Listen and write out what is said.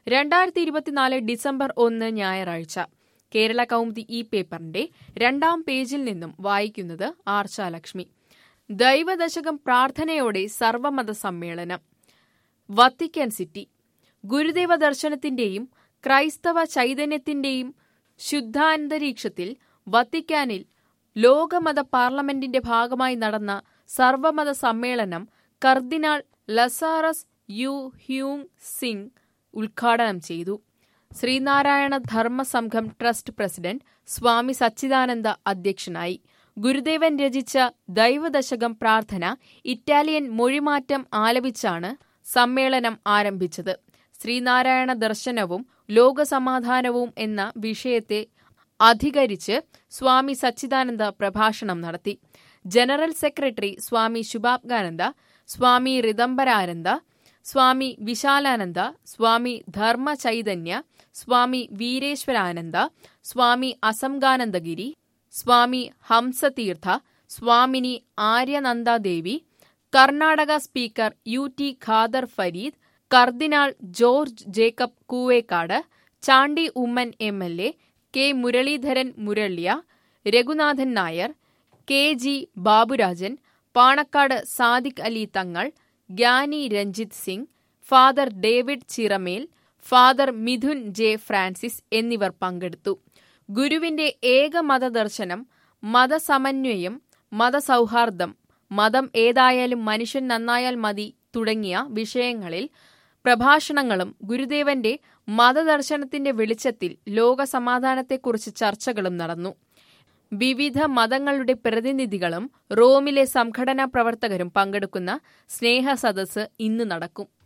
രണ്ടായിരത്തി ഇരുപത്തിനാല് ഡിസംബർ ഒന്ന് ഞായറാഴ്ച കേരള കൗമുദി ഈ പേപ്പറിന്റെ രണ്ടാം പേജിൽ നിന്നും വായിക്കുന്നത് ആർച്ചാലക്ഷ്മി ദൈവദശകം പ്രാർത്ഥനയോടെ സർവമത സമ്മേളനം വത്തിക്കാൻ സിറ്റി ഗുരുദേവ ദർശനത്തിന്റെയും ക്രൈസ്തവ ചൈതന്യത്തിന്റെയും ശുദ്ധാന്തരീക്ഷത്തിൽ വത്തിക്കാനിൽ ലോകമത പാർലമെന്റിന്റെ ഭാഗമായി നടന്ന സർവമത സമ്മേളനം cardinal Lazarus You Heung Sik ഉദ്ഘാടനം ചെയ്തു ശ്രീനാരായണ ധർമ്മ സംഘം ട്രസ്റ്റ് പ്രസിഡന്റ് സ്വാമി സച്ചിദാനന്ദ അധ്യക്ഷനായി ഗുരുദേവൻ രചിച്ച ദൈവദശകം പ്രാർത്ഥന ഇറ്റാലിയൻ മൊഴിമാറ്റം ആലപിച്ചാണ് സമ്മേളനം ആരംഭിച്ചത് ശ്രീനാരായണ ദർശനവും ലോകസമാധാനവും എന്ന വിഷയത്തെ അധികരിച്ച് സ്വാമി സച്ചിദാനന്ദ പ്രഭാഷണം നടത്തി general secretary Swami Shubhangananda Swami Rithambharananda Swami Vishalananda Swami Dharma Chaitanya Swami Veereshwarananda Swami Asanganandagiri Swami Hamsatheertha Swamini Aryanandadevi Karnataka speaker U T Khader Fareed cardinal George Jacob Koovakad Chandy Oommen M L A K Muraleedharan Muralya Raghunathan Nair K G Baburajan Panakkad Sadiq Ali Thangal Giani Ranjit Singh father David Chiramel father Mithun J Francis എന്നിവർ പങ്കെടുത്തു ഗുരുവിന്റെ ഏകമത ദർശനം മതസമന്വയം മതസൗഹാർദ്ദം മതം ഏതായാലും മനുഷ്യൻ നന്നായാൽ മതി തുടങ്ങിയ വിഷയങ്ങളിൽ പ്രഭാഷണങ്ങളും ഗുരുദേവന്റെ മതദർശനത്തിന്റെ വെളിച്ചത്തിൽ ലോകസമാധാനത്തെക്കുറിച്ച് ചർച്ചകളും നടന്നു വിവിധ മതങ്ങളുടെ പ്രതിനിധികളും റോമിലെ സംഘടനാ പ്രവർത്തകരും പങ്കെടുക്കുന്ന സ്നേഹ സദസ്സ് ഇന്ന് നടക്കും